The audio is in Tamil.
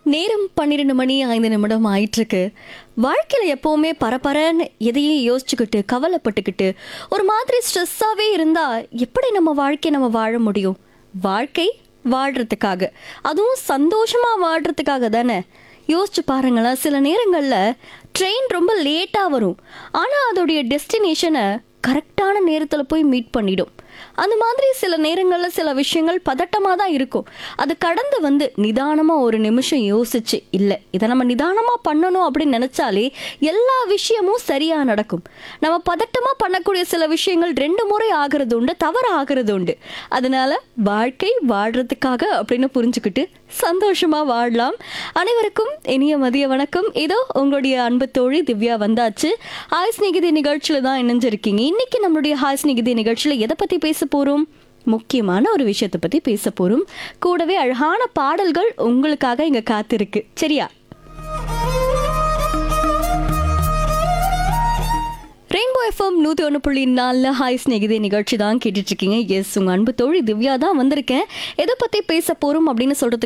நேரம் பன்னிரெண்டு மணி ஐந்து நிமிடம் ஆயிட்டிருக்கு வாழ்க்கையில் எப்போவுமே பரபரன்னு எதையும் யோசிச்சுக்கிட்டு கவலைப்பட்டுக்கிட்டு ஒரு மாதிரி ஸ்ட்ரெஸ்ஸாகவே இருந்தால் எப்படி நம்ம வாழ்க்கையை நம்ம வாழ முடியும் வாழ்க்கை வாழ்கிறதுக்காக அதுவும் சந்தோஷமாக வாழ்கிறதுக்காக தானே யோசிச்சு பாருங்களேன் சில நேரங்களில் ட்ரெயின் ரொம்ப லேட்டாக வரும் ஆனால் அதோடைய டெஸ்டினேஷனை கரெக்டான நேரத்தில் போய் மீட் பண்ணிடும் அந்த மாதிரி சில நேரங்களில் சில விஷயங்கள் பதட்டமாக தான் இருக்கும் அது கடந்து வந்து நிதானமாக ஒரு நிமிஷம் யோசிச்சு இல்லை இதை நம்ம நிதானமாக பண்ணணும் அப்படின்னு நினச்சாலே எல்லா விஷயமும் சரியாக நடக்கும் நம்ம பதட்டமாக பண்ணக்கூடிய சில விஷயங்கள் ரெண்டு முறை ஆகிறது உண்டு தவறு ஆகிறது உண்டு அதனால வாழ்க்கை வாழ்றதுக்காக அப்படின்னு புரிஞ்சுக்கிட்டு சந்தோஷமா வாழலாம் அனைவருக்கும் இனிய மதிய வணக்கம் இதோ உங்களுடைய அன்பு தோழி திவ்யா வந்தாச்சு ஹாய் ஸ்நேகிதி நிகழ்ச்சியில தான் இணைஞ்சிருக்கீங்க இன்னைக்கு நம்மளுடைய ஹாய் ஸ்நேகிதி நிகழ்ச்சியில எதை பத்தி பேச போறோம் முக்கியமான ஒரு விஷயத்தை பத்தி பேச போறோம் கூடவே அழகான பாடல்கள் உங்களுக்காக இங்க காத்திருக்கு சரியா ரெயின்போ எஃப்எம் நூற்றி ஒன்று புள்ளி நாலில் ஹாய் ஸ்நேகிதே நிகழ்ச்சி தான் கேட்டுட்ருக்கீங்க எஸ் உங்கள் அன்பு தோழி திவ்யா தான் வந்திருக்கேன் எதை பற்றி பேச போகிறோம் அப்படின்னு சொல்கிறதுக்கு